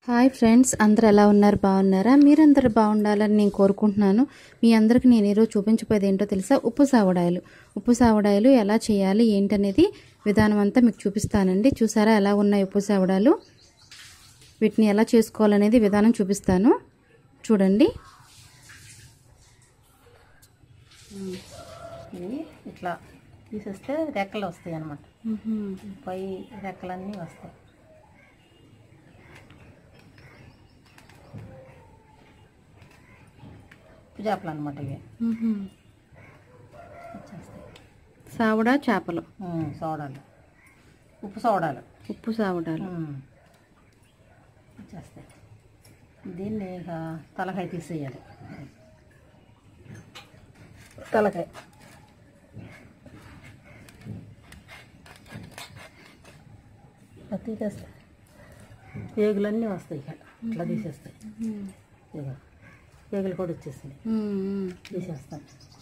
Hi friends అందరు ఎలా ఉన్నారు బాగున్నారా మీరందరూ బాగుండాలని నేను కోరుకుంటున్నాను మీ అందరికి నేను ఈరోజు చూపించబోయేది ఏంటో తెలుసా ఉప్పు సావడాయలు ఉప్పు సావడాయలు ఎలా చేయాలి ఏంటనేది విధానం అంతా మీకు చూపిస్తానండి చూసారా ఎలా ఉన్నాయి ఉప్పు సావడాలు వీటిని ఎలా చేసుకోవాలనేది విధానం చూపిస్తాను చూడండి ఇవి ఇట్లా తీసేస్తే రెక్కలు వస్తాయి అన్నమాట పై రెక్కలన్నీ వస్తాయి చేపలు అనమాట ఇవి వచ్చేస్తాయి సావడా చేపలు ఉమ్, సోడాలు ఉప్పు సోడాలు ఉప్పు సావడాలు ఉమ్. వచ్చేస్తాయి దీన్ని ఇక తలకాయ తీసేయాలి తలకాయ ఇట్లా తీసేస్తాయి పేగులన్నీ వస్తాయి ఇక ఇట్లా తీసేస్తాయి ఇక పేగులు కూడా వచ్చేసినాయి మ్మ్. తీసేస్తాం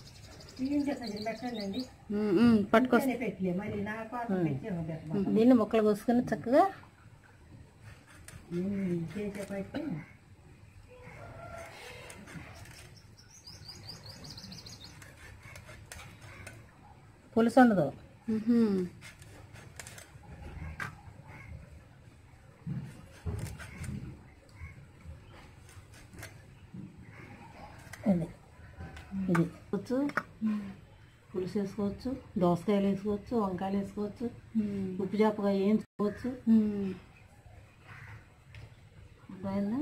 మ్మ్, మ్మ్. పట్టుకొస్తా దీన్ని ముక్కలు కోసుకొని చక్కగా పులుసు ఉండదు మ్మ్. ఇది ఇది వచ్చు పులుసు వేసుకోవచ్చు దోసకాయలు వేసుకోవచ్చు వంకాయలు వేసుకోవచ్చు మ్మ్. ఉప్పు చేపగా వేయించుకోవచ్చు మ్మ్. అర్థమైందా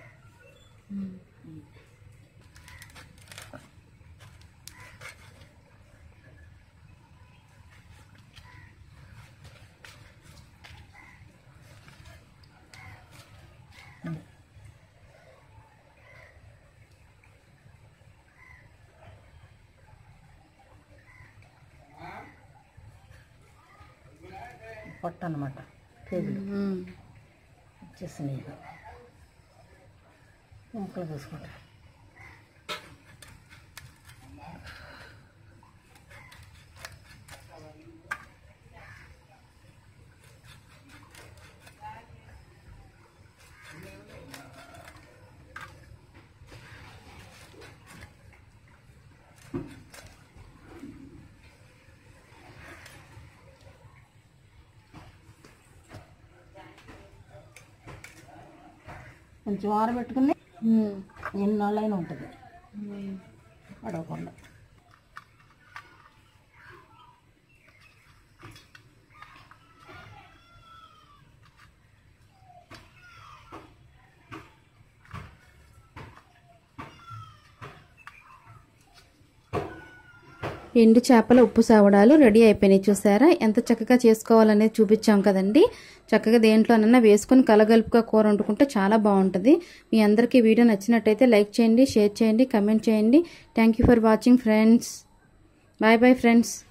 పొట్ట అనమాట పేగులు మ్మ్. వచ్చేసినాయి ఇక ముక్కలు కోసుకుంటా కొంచెం ఆరబెట్టుకుని మ్మ్. ఎన్నాళ్ళైనా ఉంటుంది మ్మ్. పడవకుండా ఎండు చేపల ఉప్పు సావడాలు రెడీ అయిపోయినాయి చూసారా ఎంత చక్కగా చేసుకోవాలనేది చూపించాం కదండి చక్కగా దేంట్లోనన్నా వేసుకొని కలగలుపుగా కూర వండుకుంటే చాలా బాగుంటుంది మీ అందరికీ వీడియో నచ్చినట్టయితే లైక్ చేయండి షేర్ చేయండి కమెంట్ చేయండి thank you for watching friends bye bye friends